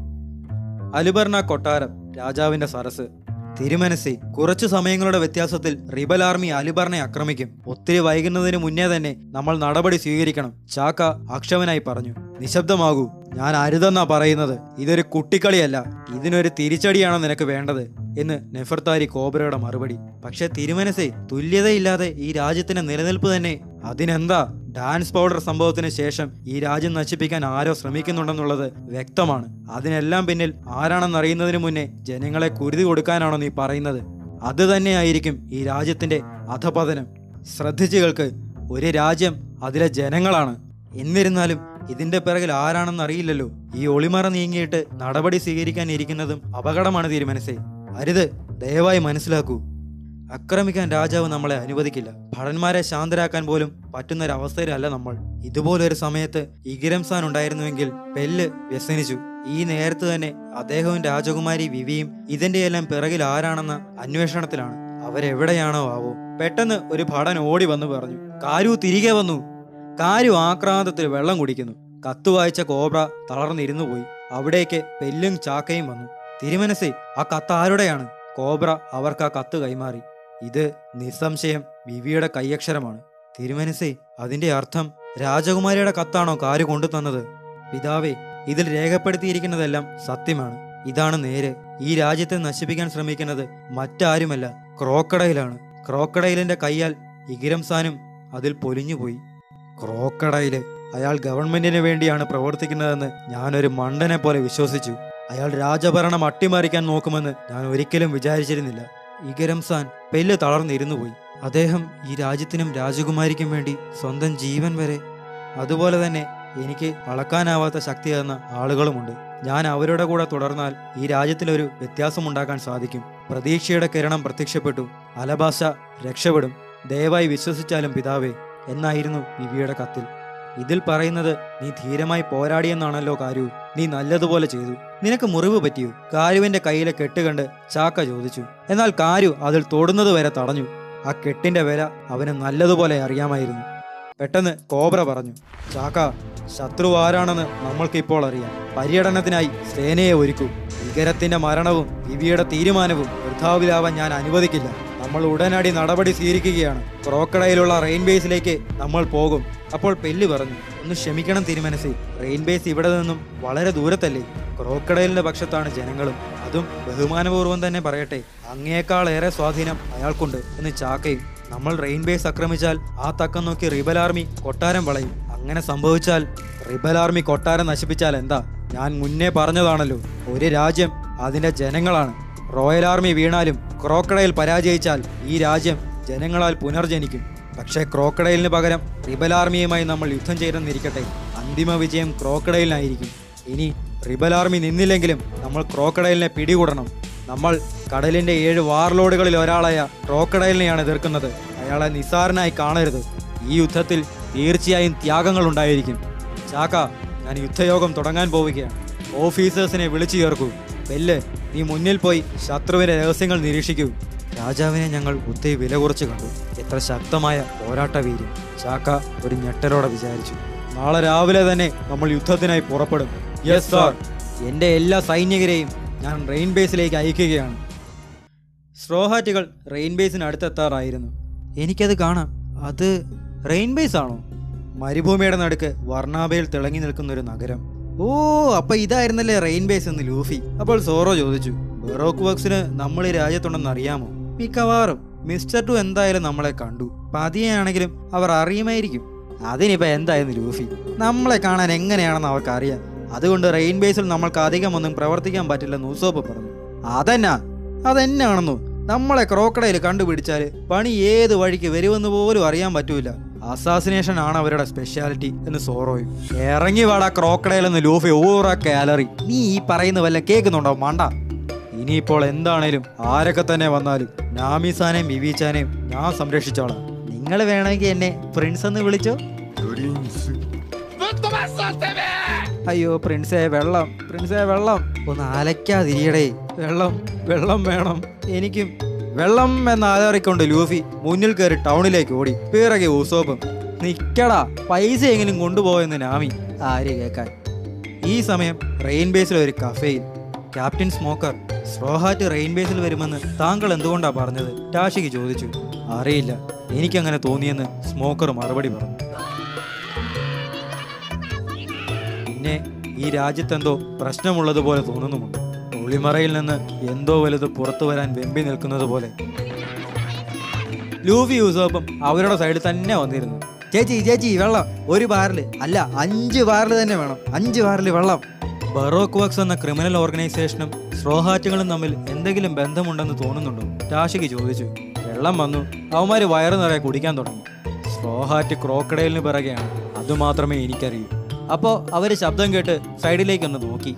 അലുബർണ കൊട്ടാരം രാജാവിന്റെ സരസ് തിരുമനസി കുറച്ചു സമയങ്ങളുടെ വ്യത്യാസത്തിൽ റിബൽ ആർമി അലുബർണെ ആക്രമിക്കും ഒത്തിരി വൈകുന്നതിന് മുന്നേ തന്നെ നമ്മൾ നടപടി സ്വീകരിക്കണം ചാക്ക അക്ഷമനായി പറഞ്ഞു നിശബ്ദമാകൂ ഞാൻ അരുതെന്നാ പറയുന്നത് ഇതൊരു കുട്ടിക്കളിയല്ല ഇതിനൊരു തിരിച്ചടിയാണ് നിനക്ക് വേണ്ടത് എന്ന് നെഫർത്താരി കോബ്രയുടെ മറുപടി പക്ഷെ തിരുമനസേ തുല്യതയില്ലാതെ ഈ രാജ്യത്തിന്റെ നിലനിൽപ്പ് തന്നെ അതിനെന്താ ഡാൻസ് പൗഡർ സംഭവത്തിന് ശേഷം ഈ രാജ്യം നശിപ്പിക്കാൻ ആരോ ശ്രമിക്കുന്നുണ്ടെന്നുള്ളത് വ്യക്തമാണ് അതിനെല്ലാം പിന്നിൽ ആരാണെന്നറിയുന്നതിന് മുന്നേ ജനങ്ങളെ കുരുതി കൊടുക്കാനാണോ നീ പറയുന്നത് അത് തന്നെയായിരിക്കും ഈ രാജ്യത്തിന്റെ അധപതനം ശ്രദ്ധിച്ചു കേൾക്ക് ഒരു രാജ്യം അതിലെ ജനങ്ങളാണ് എന്നിരുന്നാലും ഇതിന്റെ പിറകിൽ ആരാണെന്ന് അറിയില്ലല്ലോ ഈ ഒളിമറ നീങ്ങിയിട്ട് നടപടി സ്വീകരിക്കാൻ ഇരിക്കുന്നതും അപകടമാണ് തീരുമാനിച്ചേ അരുത് ദയവായി മനസ്സിലാക്കൂ ആക്രമിക്കാൻ രാജാവ് നമ്മളെ അനുവദിക്കില്ല ഭടന്മാരെ ശാന്തരാക്കാൻ പോലും പറ്റുന്നൊരവസ്ഥയിലല്ല നമ്മൾ ഇതുപോലൊരു സമയത്ത് ഇഗിരംസാൻ ഉണ്ടായിരുന്നുവെങ്കിൽ പെല്ല് വ്യസനിച്ചു ഈ നേരത്ത് തന്നെ അദ്ദേഹവും രാജകുമാരി വിവിയും ഇതിന്റെയെല്ലാം പിറകിൽ ആരാണെന്ന അന്വേഷണത്തിലാണ് അവരെവിടെയാണോ ആവോ പെട്ടെന്ന് ഒരു ഭടൻ ഓടി വന്നു പറഞ്ഞു കാരു തിരികെ വന്നു കാരു ആക്രാന്തത്തിൽ വെള്ളം കുടിക്കുന്നു കത്ത് വായിച്ച കോബ്ര തളർന്നിരുന്നു പോയി അവിടേക്ക് പെല്ലും ചാക്കയും വന്നു തിരുമനസേ ആ കത്ത് ആരുടെയാണ് കോബ്ര അവർക്ക് ആ കത്ത് കൈമാറി ഇത് നിസ്സംശയം വിവിയുടെ കൈയക്ഷരമാണ് തിരുമനസേ അതിന്റെ അർത്ഥം രാജകുമാരിയുടെ കത്താണോ കാര് കൊണ്ടുതന്നത് പിതാവേ ഇതിൽ രേഖപ്പെടുത്തിയിരിക്കുന്നതെല്ലാം സത്യമാണ് ഇതാണ് നേര് ഈ രാജ്യത്തെ നശിപ്പിക്കാൻ ശ്രമിക്കുന്നത് മറ്റാരുമല്ല ക്രോക്കഡൈലാണ് ക്രോക്കഡൈലിന്റെ കൈയാൽ ഇഗിരംസാനും അതിൽ പൊലിഞ്ഞുപോയി ക്രോക്കഡൈല് അയാൾ ഗവൺമെന്റിന് വേണ്ടിയാണ് പ്രവർത്തിക്കുന്നതെന്ന് ഞാനൊരു മണ്ടനെ പോലെ വിശ്വസിച്ചു അയാൾ രാജഭരണം അട്ടിമറിക്കാൻ നോക്കുമെന്ന് ഞാൻ ഒരിക്കലും വിചാരിച്ചിരുന്നില്ല ഇഗരംസാൻ പെല്ല് തളർന്നിരുന്നു പോയി അദ്ദേഹം ഈ രാജ്യത്തിനും രാജകുമാരിക്കും വേണ്ടി സ്വന്തം ജീവൻ വരെ അതുപോലെ തന്നെ എനിക്ക് അളക്കാനാവാത്ത ശക്തി തന്ന ആളുകളുമുണ്ട് ഞാൻ അവരുടെ കൂടെ തുടർന്നാൽ ഈ രാജ്യത്തിലൊരു വ്യത്യാസമുണ്ടാക്കാൻ സാധിക്കും പ്രതീക്ഷയുടെ കിരണം പ്രത്യക്ഷപ്പെട്ടു അലഭാഷ രക്ഷപ്പെടും ദയവായി വിശ്വസിച്ചാലും പിതാവേ എന്നായിരുന്നു വിവിയുടെ കത്തിൽ ഇതിൽ പറയുന്നത് നീ ധീരമായി പോരാടിയെന്നാണല്ലോ കാരു നീ നല്ലതുപോലെ ചെയ്തു നിനക്ക് മുറിവ് പറ്റിയോ കാരുവിന്റെ കയ്യിലെ കെട്ട് കണ്ട് ചാക്ക ചോദിച്ചു എന്നാൽ കാരു അതിൽ തൊടുന്നത് വരെ തടഞ്ഞു ആ കെട്ടിന്റെ വില അവന് നല്ലതുപോലെ അറിയാമായിരുന്നു പെട്ടെന്ന് കോബ്ര പറഞ്ഞു ചാക്ക ശത്രു ആരാണെന്ന് നമ്മൾക്ക് ഇപ്പോൾ അറിയാം പര്യടനത്തിനായി സേനയെ ഒരുക്കൂ ഇകരത്തിന്റെ മരണവും വിവിയുടെ തീരുമാനവും വൃഥാവിലാവാൻ ഞാൻ അനുവദിക്കില്ല നമ്മൾ ഉടനടി നടപടി സ്വീകരിക്കുകയാണ് ക്രോക്കഡയിലുള്ള റെയിൻ ബേസിലേക്ക് നമ്മൾ പോകും അപ്പോൾ പെല്ല് പറഞ്ഞു ഒന്ന് ക്ഷമിക്കണം തീരുമാനസി റെയിൻ ബേസ് ഇവിടെ നിന്നും വളരെ ദൂരത്തല്ലേ ക്രോക്കഡയിലിന്റെ പക്ഷത്താണ് ജനങ്ങളും അതും ബഹുമാനപൂർവ്വം തന്നെ പറയട്ടെ അങ്ങേക്കാൾ ഏറെ സ്വാധീനം അയാൾക്കുണ്ട് എന്ന് ചാക്കയും നമ്മൾ റെയിൻ ബേസ് ആക്രമിച്ചാൽ ആ തക്കം നോക്കി റിബൽ ആർമി കൊട്ടാരം വളയും അങ്ങനെ സംഭവിച്ചാൽ റിബൽ ആർമി കൊട്ടാരം നശിപ്പിച്ചാൽ എന്താ ഞാൻ മുന്നേ പറഞ്ഞതാണല്ലോ ഒരു രാജ്യം അതിന്റെ ജനങ്ങളാണ് റോയൽ ആർമി വീണാലും ക്രോക്കഡൈൽ പരാജയിച്ചാൽ ഈ രാജ്യം ജനങ്ങളാൽ പുനർജനിക്കും പക്ഷേ ക്രോക്കഡൈലിന് പകരം റിബൽ ആർമിയുമായി നമ്മൾ യുദ്ധം ചെയ്തെന്നിരിക്കട്ടെ അന്തിമ വിജയം ക്രോക്കഡൈലിനായിരിക്കും ഇനി റിബൽ ആർമി നിന്നില്ലെങ്കിലും നമ്മൾ ക്രോക്കഡൈലിനെ പിടികൂടണം നമ്മൾ കടലിന്റെ ഏഴ് വാർലോഡുകളിൽ ഒരാളായ ക്രോക്കഡൈലിനെയാണ് എതിർക്കുന്നത് അയാളെ നിസാരനായി കാണരുത് ഈ യുദ്ധത്തിൽ തീർച്ചയായും ത്യാഗങ്ങൾ ഉണ്ടായിരിക്കും ചാക്ക ഞാൻ യുദ്ധയോഗം തുടങ്ങാൻ പോവുകയാണ് ഓഫീസേഴ്സിനെ വിളിച്ചു ചേർക്കൂ ബെല്ല് നീ മുന്നിൽ പോയി ശത്രുവിന്റെ രഹസ്യങ്ങൾ നിരീക്ഷിക്കൂ രാജാവിനെ ഞങ്ങൾ ഒത്തിരി വില കുറച്ച് കണ്ടു എത്ര ശക്തമായ പോരാട്ട വീര്യം ചാക്ക ഒരു ഞെട്ടലോടെ വിചാരിച്ചു നാളെ രാവിലെ തന്നെ നമ്മൾ യുദ്ധത്തിനായി പുറപ്പെടും യെസ് സാർ എന്റെ എല്ലാ സൈനികരെയും ഞാൻ റെയിൻ ബേസിലേക്ക് അയക്കുകയാണ് സ്ട്രോഹാറ്റുകൾ റെയിൻ ബേസിന് അടുത്തെത്താറായിരുന്നു എനിക്കത് കാണാം അത് റെയിൻ ബേസ് ആണോ മരുഭൂമിയുടെ നടുക്ക് വർണ്ണാഭയിൽ തിളങ്ങി നിൽക്കുന്ന ഒരു നഗരം ഓ അപ്പൊ ഇതായിരുന്നല്ലേ റെയിൻ ബേസ് എന്ന് ലൂഫി അപ്പോൾ സോറോ ചോദിച്ചു ബെറോക്ക് വർക്സിന് നമ്മൾ ഈ രാജ്യത്തുണ്ടെന്ന് അറിയാമോ മിക്കവാറും മിസ്റ്റർ ടു എന്തായാലും നമ്മളെ കണ്ടു പതിയാണെങ്കിലും അവർ അറിയുമായിരിക്കും അതിനിപ്പോ എന്തായിരുന്നു ലൂഫി നമ്മളെ കാണാൻ എങ്ങനെയാണെന്ന് അവർക്ക് അറിയാം അതുകൊണ്ട് റെയിൻ ബേസിൽ നമ്മൾക്ക് അധികമൊന്നും പ്രവർത്തിക്കാൻ പറ്റില്ലെന്ന് ഉസോപ്പ് പറഞ്ഞു അതെന്നാ അതെന്നാണെന്നു നമ്മളെ ക്രോക്കഡയിൽ കണ്ടുപിടിച്ചാൽ പണി ഏത് വഴിക്ക് വരുമെന്ന് പോലും അറിയാൻ പറ്റൂല അസാസിനേഷൻ ആണ് അവരുടെ സ്പെഷ്യാലിറ്റി എന്ന് സോറോയും ഇറങ്ങി വാടാ ക്രോക്കഡയിൽ എന്ന് ലൂഫി ഊറ കാലറി നീ ഈ പറയുന്ന വല്ല കേൾക്കുന്നുണ്ടോ മണ്ട ഇനിയിപ്പോൾ എന്താണേലും ആരൊക്കെ തന്നെ വന്നാലും നാമിസാനെയും വിവീച്ചാനെയും ഞാൻ സംരക്ഷിച്ചോളാം നിങ്ങൾ വേണമെങ്കിൽ എന്നെ പ്രിൻസ് എന്ന് വിളിച്ചോ അയ്യോ പ്രിൻസേ വെള്ളം പ്രിൻസേ വെള്ളം ഒന്ന് അലക്കാതിരിയടേ വെള്ളം വെള്ളം വേണം എനിക്കും വെള്ളം എന്നാലാറിക്കൊണ്ട് ലൂഫി മുന്നിൽ കയറി ടൗണിലേക്ക് ഓടി പിറകെ ഊസോപ്പും നിക്കടാ പൈസ എങ്കിലും കൊണ്ടുപോയെന്ന് നാമി ആര് കേൾക്കാൻ ഈ സമയം റെയിൻ ബേസിൽ ഒരു കഫേയിൽ ക്യാപ്റ്റൻ സ്മോക്കർ സ്ട്രോഹാറ്റ് റെയിൻ ബേസിൽ വരുമെന്ന് താങ്കൾ എന്തുകൊണ്ടാ പറഞ്ഞത് ടാഷിക്ക് ചോദിച്ചു അറിയില്ല എനിക്കങ്ങനെ തോന്നിയെന്ന് സ്മോക്കർ മറുപടി പറഞ്ഞു പിന്നെ ഈ രാജ്യത്തെന്തോ പ്രശ്നമുള്ളതുപോലെ തോന്നുന്നുമുണ്ട് ഒളിമറയിൽ നിന്ന് എന്തോ വലുത് പുറത്തു വരാൻ വെമ്പി നിൽക്കുന്നത് പോലെ ലൂഫി യൂസോപ്പും അവരുടെ സൈഡിൽ തന്നെ വന്നിരുന്നു ചേച്ചി ചേച്ചി വെള്ളം ഒരു ബാരല് അല്ല അഞ്ച് ബാരല് തന്നെ വേണം അഞ്ച് ബാരല് വെള്ളം ബറോക്ക് വർക്സ് എന്ന ക്രിമിനൽ ഓർഗനൈസേഷനും സ്ട്രോഹാറ്റുകളും തമ്മിൽ എന്തെങ്കിലും ബന്ധമുണ്ടെന്ന് തോന്നുന്നുണ്ടോ ടാഷിക്ക് ചോദിച്ചു വെള്ളം വന്നു അവന്മാര് വയറു നിറയെ കുടിക്കാൻ തുടങ്ങി സ്ട്രോഹാറ്റ് ക്രോക്കഡൈലിന് പിറകെയാണ് അതുമാത്രമേ എനിക്കറിയൂ അപ്പോ അവര് ശബ്ദം കേട്ട് സൈഡിലേക്കൊന്ന് നോക്കി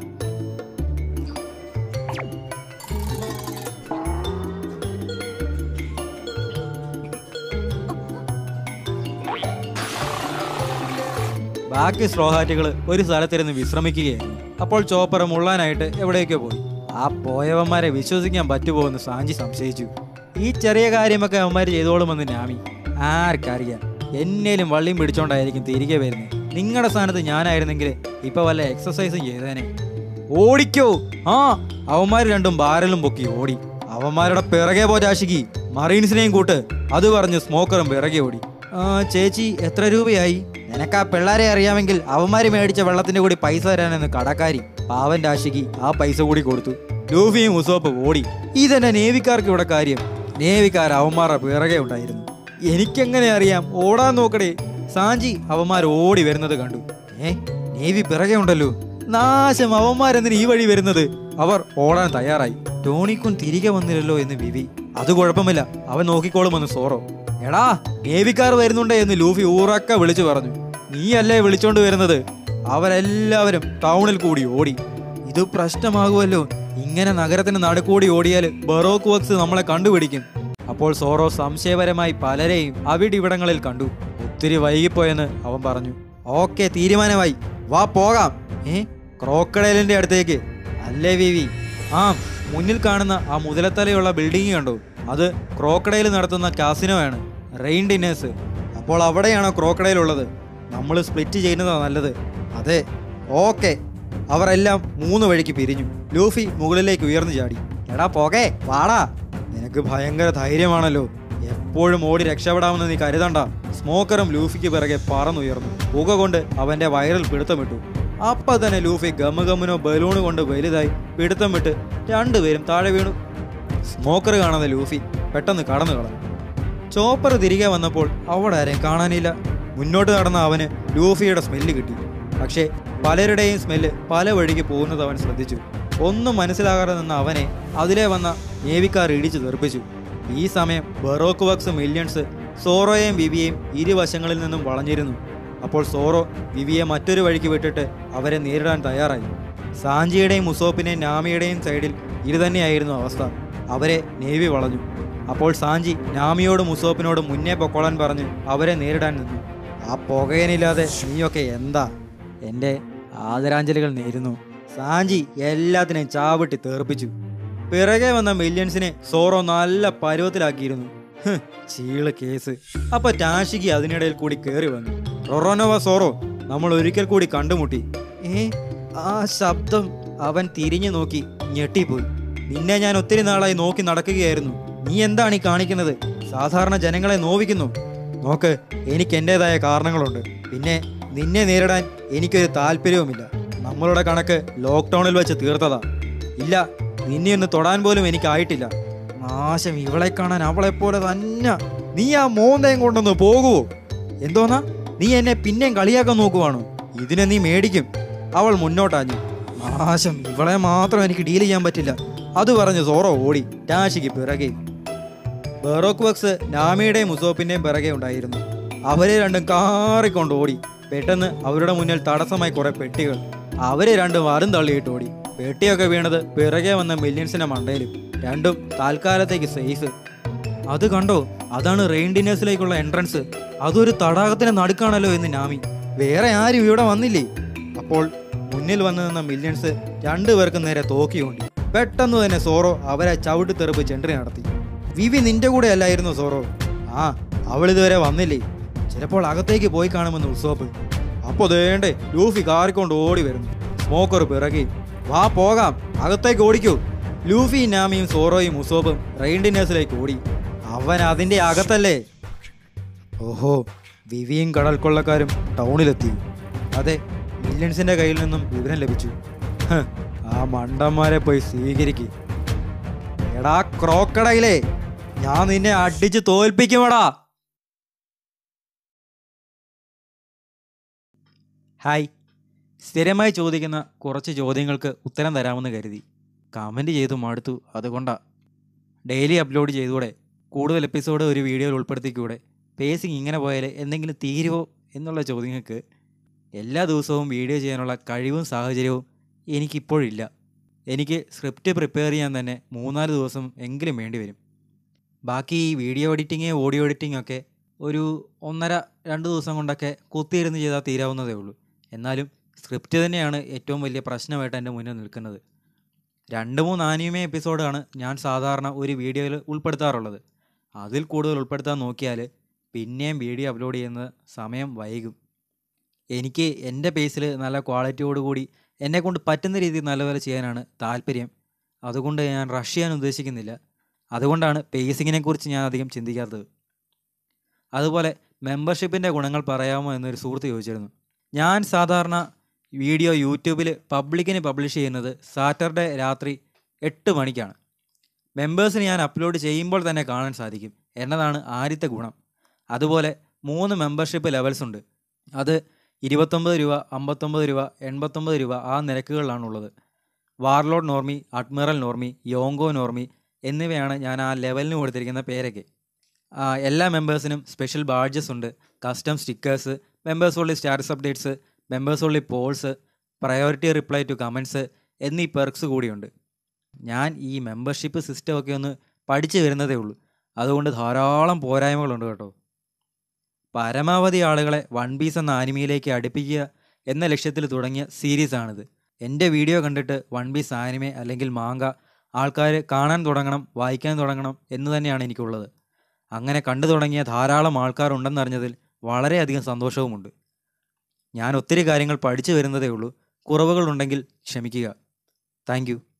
ബാക്കി സ്ട്രോഹാറ്റുകൾ ഒരു സ്ഥലത്തിരുന്ന് വിശ്രമിക്കുകയായിരുന്നു അപ്പോൾ ചോപ്പർ മുള്ളാനായിട്ട് എവിടേക്കോ പോയി ആ പോയവന്മാരെ വിശ്വസിക്കാൻ പറ്റുമോ എന്ന് സാഞ്ചി സംശയിച്ചു ഈ ചെറിയ കാര്യമൊക്കെ അവന്മാർ ചെയ്തോളുമെന്ന് നാമി ആർക്കറിയാം എന്നേലും വള്ളിയും പിടിച്ചോണ്ടായിരിക്കും തിരികെ വരുന്നത് നിങ്ങളുടെ സ്ഥാനത്ത് ഞാനായിരുന്നെങ്കിൽ ഇപ്പൊ വല്ല എക്സസൈസും ചെയ്തേനെ ഓടിക്കോ ആ അവന്മാർ രണ്ടും ബാരലും പൊക്കി ഓടി അവന്മാരുടെ പിറകെ പോറ്റാശിക്ക് മറീൻസിനെയും കൂട്ട് അത് പറഞ്ഞ് സ്മോക്കറും പിറകെ ഓടി ആ ചേച്ചി എത്ര രൂപയായി നിനക്ക് ആ പിള്ളേരെ അറിയാമെങ്കിൽ അവന്മാര് മേടിച്ച വെള്ളത്തിന്റെ കൂടി പൈസ തരാനെന്ന് കടക്കാരി പാവന്റെ ആശിക്ക് ആ പൈസ കൂടി കൊടുത്തു ലൂഫിയും ഉസോപ്പ് ഓടി ഇതെന്നെ നേവിക്കാർക്ക് ഇവിടെ കാര്യം നേവിക്കാർ അവന്മാരുടെ പിറകെ ഉണ്ടായിരുന്നു എനിക്കെങ്ങനെ അറിയാം ഓടാൻ നോക്കടേ സാഞ്ചി അവന്മാർ ഓടി വരുന്നത് കണ്ടു ഏ നേവി പിറകെ ഉണ്ടല്ലോ നാശം അവന്മാരെന്തിന് ഈ വഴി വരുന്നത് അവർ ഓടാൻ തയ്യാറായി ടോണിക്കുൻ തിരികെ വന്നില്ലല്ലോ എന്ന് വിവി അത് കുഴപ്പമില്ല അവൻ നോക്കിക്കോളുമെന്ന് സോറോ എടാ നേവിക്കാർ വരുന്നുണ്ട് എന്ന് ലൂഫി ഊറക്ക വിളിച്ചു പറഞ്ഞു നീയല്ലേ വിളിച്ചോണ്ട് വരുന്നത് അവരെല്ലാവരും ടൗണിൽ കൂടി ഓടി ഇത് പ്രശ്നമാകുമല്ലോ ഇങ്ങനെ നഗരത്തിന് നടുക്കൂടി ഓടിയാൽ ബറോക്ക് വർക്സ് നമ്മളെ കണ്ടുപിടിക്കും അപ്പോൾ സോറോ സംശയപരമായി പലരെയും അവിടിവിടങ്ങളിൽ കണ്ടു ഒത്തിരി വൈകിപ്പോയെന്ന് അവൻ പറഞ്ഞു ഓക്കെ തീരുമാനമായി വാ പോകാം ഏ ക്രോക്കഡൈലിന്റെ അടുത്തേക്ക് അല്ലേ വിവി ആ മുന്നിൽ കാണുന്ന ആ മുതലത്തലയുള്ള ബിൽഡിംഗ് കണ്ടോ അത് ക്രോക്കഡൈൽ നടത്തുന്ന കാസിനോ ആണ് റെയിൻ ഡിന്നേഴ്സ് അപ്പോൾ അവിടെയാണോ ക്രോക്കഡൈൽ ഉള്ളത് നമ്മൾ സ്പ്ലിറ്റ് ചെയ്യുന്നതാ നല്ലത് അതെ ഓക്കെ അവർ എല്ലാം മൂന്ന് വഴിക്ക് പിരിഞ്ഞു ലൂഫി മുകളിലേക്ക് ഉയർന്നു ചാടി എടാ പോകേ വാടാ നിനക്ക് ഭയങ്കര ധൈര്യമാണല്ലോ എപ്പോഴും ഓടി രക്ഷപ്പെടാമെന്ന് നീ കരുതണ്ട സ്മോക്കറും ലൂഫിക്ക് പിറകെ പറന്നുയർന്നു പുക കൊണ്ട് അവന്റെ വയറിൽ പിടുത്തമിട്ടു അപ്പൊ തന്നെ ലൂഫി ഗമഗമനോ ബലൂണ് കൊണ്ട് വലുതായി പിടുത്തം വിട്ട് രണ്ടുപേരും താഴെ വീണു സ്മോക്കർ കാണാതെ ലൂഫി പെട്ടെന്ന് കടന്നു കളഞ്ഞു ചോപ്പർ തിരികെ വന്നപ്പോൾ അവിടെ ആരെയും കാണാനില്ല മുന്നോട്ട് നടന്ന അവന് ലൂഫിയുടെ സ്മെല്ല് കിട്ടി പക്ഷേ പലരുടെയും സ്മെല്ല് പല വഴിക്ക് പോകുന്നത് അവൻ ശ്രദ്ധിച്ചു ഒന്നും മനസ്സിലാകാതെ നിന്ന അവനെ അതിലെ വന്ന നേവിക്കാർ ഇടിച്ചു തെറിപ്പിച്ചു ഈ സമയം ബറോക്ക് വക്സ് മില്യൺസ് സോറോയെയും വിവിയെയും ഇരുവശങ്ങളിൽ നിന്നും വളഞ്ഞിരുന്നു അപ്പോൾ സോറോ വിവിയെ മറ്റൊരു വഴിക്ക് വിട്ടിട്ട് അവരെ നേരിടാൻ തയ്യാറായി സാഞ്ചിയുടെയും മുസോപ്പിന്റെയും നാമിയുടെയും സൈഡിൽ ഇത് തന്നെയായിരുന്നു അവസ്ഥ അവരെ നേവി വളഞ്ഞു അപ്പോൾ സാഞ്ചി നാമിയോടും മുസോപ്പിനോടും മുന്നേ പൊക്കോളാൻ പറഞ്ഞ് അവരെ നേരിടാൻ നിന്നു ആ പുകയനില്ലാതെ നീയൊക്കെ എന്താ എൻ്റെ ആദരാഞ്ജലികൾ നേരുന്നു സാഞ്ചി എല്ലാത്തിനെയും ചാവിട്ടി തെറിപ്പിച്ചു പിറകെ വന്ന മില്യൺസിനെ സോറോ നല്ല പരുവത്തിലാക്കിയിരുന്നു ഹ്, ചീള് കേസ് അപ്പൊ ടാഷിക്ക് അതിനിടയിൽ കൂടി കയറി വന്നു റൊറോനോവ സോറോ നമ്മൾ ഒരിക്കൽ കൂടി കണ്ടുമുട്ടി ഏ ആ ശബ്ദം അവൻ തിരിഞ്ഞു നോക്കി ഞെട്ടിപ്പോയി നിന്നെ ഞാൻ ഒത്തിരി നാളായി നോക്കി നടക്കുകയായിരുന്നു നീ എന്താണ് ഈ കാണിക്കുന്നത് സാധാരണ ജനങ്ങളെ നോവിക്കുന്നു നോക്ക് എനിക്ക് എൻ്റെതായ കാരണങ്ങളുണ്ട് പിന്നെ നിന്നെ നേരിടാൻ എനിക്കൊരു താല്പര്യവുമില്ല നമ്മളുടെ കണക്ക് ലോക്ക്ഡൗണിൽ വെച്ച് തീർത്തതാ ഇല്ല നിന്നെ ഒന്ന് തൊടാൻ പോലും എനിക്കായിട്ടില്ല നാശം ഇവളെ കാണാൻ അവളെ പോലെ തന്നെ നീ ആ മോന്തയും കൊണ്ടൊന്ന് പോകുവോ എന്തോന്നാ നീ എന്നെ പിന്നെയും കളിയാക്കാൻ നോക്കുവാണോ ഇതിനെ നീ മേടിക്കും അവൾ മുന്നോട്ടാഞ്ഞു നാശം ഇവളെ മാത്രം എനിക്ക് ഡീൽ ചെയ്യാൻ പറ്റില്ല അത് പറഞ്ഞ് സോറോ ഓടി ടാഷിക്ക് പിറകെ ബറോക്ക് വക്സ് നാമിയുടെയും മുസോപ്പിന്റെയും പിറകെ ഉണ്ടായിരുന്നു അവരെ രണ്ടും കാറിക്കൊണ്ട് ഓടി പെട്ടെന്ന് അവരുടെ മുന്നിൽ തടസ്സമായി കുറെ പെട്ടികൾ അവരെ രണ്ടും വരും തള്ളിയിട്ട് ഓടി പെട്ടിയൊക്കെ വീണത് പിറകെ വന്ന മില്യൺസിന്റെ മണ്ടയിലും രണ്ടും താൽക്കാലത്തേക്ക് സേഫ് അത് കണ്ടോ അതാണ് റെയിൻ ഡിന്നേഴ്സിലേക്കുള്ള എൻട്രൻസ് അതൊരു തടാകത്തിന് നടുക്കാണല്ലോ എന്ന് നാമി വേറെ ആരും ഇവിടെ വന്നില്ലേ അപ്പോൾ മുന്നിൽ വന്നു നിന്ന മില്യൺസ് രണ്ടുപേർക്കും നേരെ തോക്കിയോണ്ടി പെട്ടെന്ന് തന്നെ സോറോ അവരെ ചവിട്ടി തെറിപ്പിച്ച് എൻട്രി നടത്തി വിവി നിന്റെ കൂടെ അല്ലായിരുന്നു സോറോ ആ അവൾ ഇതുവരെ വന്നില്ലേ ചിലപ്പോൾ അകത്തേക്ക് പോയി കാണുമെന്ന് ഉത്സവപ്പ് അപ്പോ ദേണ്ടേ ലൂഫി കാറിക്കൊണ്ട് ഓടി വരുന്നു സ്മോക്കർ പിറകെ വാ പോകാം അകത്തേക്ക് ഓടിക്കൂ ലൂഫി നാമിയും സോറോയും ഉസോബും റെയിൻഡിനേഴ്സിലേക്ക് ഓടി അവൻ അതിന്റെ അകത്തല്ലേ ഓഹോ വിവിയും കടൽ കൊള്ളക്കാരും ടൗണിലെത്തി അതെ മില്യൺസിന്റെ കയ്യിൽ നിന്നും വിവരം ലഭിച്ചു ഹ്, ആ മണ്ടന്മാരെ പോയി സ്വീകരിക്ക് എടാ ക്രോക്കടയിലേ ഞാൻ നിന്നെ അടിച്ച് തോൽപ്പിക്കുമടാ ഹായ് സ്ഥിരമായി ചോദിക്കുന്ന കുറച്ച് ചോദ്യങ്ങൾക്ക് ഉത്തരം തരാമെന്ന് കരുതി കമൻറ്റ് ചെയ്തു മടുത്തു അതുകൊണ്ടാ ഡെയിലി അപ്ലോഡ് ചെയ്തുകൂടെ കൂടുതൽ എപ്പിസോഡ് ഒരു വീഡിയോയിൽ ഉൾപ്പെടുത്തിക്കൂടെ പേസിങ് ഇങ്ങനെ പോയാൽ എന്തെങ്കിലും തീരുവോ എന്നുള്ള ചോദ്യങ്ങൾക്ക് എല്ലാ ദിവസവും വീഡിയോ ചെയ്യാനുള്ള കഴിവും സാഹചര്യവും എനിക്കിപ്പോഴില്ല എനിക്ക് സ്ക്രിപ്റ്റ് പ്രിപ്പയർ ചെയ്യാൻ തന്നെ മൂന്നാല് ദിവസം എങ്കിലും വേണ്ടി വരും ബാക്കി ഈ വീഡിയോ എഡിറ്റിങ് ഓഡിയോ എഡിറ്റിംഗ് ഒക്കെ ഒരു ഒന്നര രണ്ട് ദിവസം കൊണ്ടൊക്കെ കുത്തിയിരുന്ന് ചെയ്താൽ തീരാവുന്നതേ ഉള്ളൂ എന്നാലും സ്ക്രിപ്റ്റ് തന്നെയാണ് ഏറ്റവും വലിയ പ്രശ്നമായിട്ട് എൻ്റെ മുന്നിൽ നിൽക്കുന്നത് രണ്ട് മൂന്ന് ആനിമേ എപ്പിസോഡാണ് ഞാൻ സാധാരണ ഒരു വീഡിയോയിൽ ഉൾപ്പെടുത്താറുള്ളത് അതിൽ കൂടുതൽ ഉൾപ്പെടുത്താൻ നോക്കിയാൽ പിന്നെയും വീഡിയോ അപ്ലോഡ് ചെയ്യുന്ന സമയം വൈകും എനിക്ക് എൻ്റെ പേസിൽ നല്ല ക്വാളിറ്റിയോടുകൂടി എന്നെക്കൊണ്ട് പറ്റുന്ന രീതിയിൽ നല്ലപോലെ ചെയ്യാനാണ് താല്പര്യം അതുകൊണ്ട് ഞാൻ റഷ് ചെയ്യാൻ ഉദ്ദേശിക്കുന്നില്ല അതുകൊണ്ടാണ് പേസിങ്ങിനെ കുറിച്ച് ഞാൻ അധികം ചിന്തിക്കാത്തത് അതുപോലെ മെമ്പർഷിപ്പിൻ്റെ ഗുണങ്ങൾ പറയാമോ എന്നൊരു സുഹൃത്ത് ചോദിച്ചിരുന്നു ഞാൻ സാധാരണ വീഡിയോ യൂട്യൂബിൽ പബ്ലിക്കിന് പബ്ലിഷ് ചെയ്യുന്നത് സാറ്റർഡേ രാത്രി എട്ട് മണിക്കാണ് മെമ്പേഴ്സിന് ഞാൻ അപ്ലോഡ് ചെയ്യുമ്പോൾ തന്നെ കാണാൻ സാധിക്കും എന്നതാണ് ആദ്യത്തെ ഗുണം അതുപോലെ മൂന്ന് മെമ്പർഷിപ്പ് ലെവൽസ് ഉണ്ട് അത് ഇരുപത്തൊമ്പത് രൂപ അമ്പത്തൊമ്പത് രൂപ എൺപത്തൊമ്പത് രൂപ ആ നിരക്കുകളിലാണുള്ളത് വാർലോഡ് നോർമി അഡ്മിറൽ നോർമി യോങ്കോ നോർമി എന്നിവയാണ് ഞാൻ ആ ലെവലിന് കൊടുത്തിരിക്കുന്ന പേരൊക്കെ ആ, എല്ലാ മെമ്പേഴ്സിനും സ്പെഷ്യൽ ബാഡ്ജസ് ഉണ്ട് കസ്റ്റം സ്റ്റിക്കേഴ്സ് മെമ്പേഴ്സ് ഉള്ളി സ്റ്റാറ്റസ് അപ്ഡേറ്റ്സ് മെമ്പേഴ്സ് ഉള്ളി polls priority reply to comments എന്നീ പെർക്സ് കൂടിയുണ്ട് ഞാൻ ഈ മെമ്പർഷിപ്പ് സിസ്റ്റം ഒക്കെ ഒന്ന് പഠിച്ചു വരുന്നതേ ഉള്ളൂ അതുകൊണ്ട് ധാരാളം പോരായ്മകളുണ്ട് കേട്ടോ പരമാവധി ആളുകളെ വൺ പീസ് എന്ന ആനിമയിലേക്ക് അടുപ്പിക്കുക എന്ന ലക്ഷ്യത്തിൽ തുടങ്ങിയ സീരീസാണിത് എൻ്റെ വീഡിയോ കണ്ടിട്ട് വൺ പീസ് ആനിമെ അല്ലെങ്കിൽ മാങ്ക ആൾക്കാർ കാണാൻ തുടങ്ങണം വായിക്കാൻ തുടങ്ങണം എന്ന് തന്നെയാണ് എനിക്കുള്ളത് അങ്ങനെ കണ്ടു തുടങ്ങിയ ധാരാളം ആൾക്കാരുണ്ടെന്നറിഞ്ഞതിൽ വളരെയധികം സന്തോഷവുമുണ്ട് ഞാൻ ഒത്തിരി കാര്യങ്ങൾ പഠിച്ചു വരുന്നതേ ഉള്ളൂ കുറവുകളുണ്ടെങ്കിൽ ക്ഷമിക്കുക താങ്ക്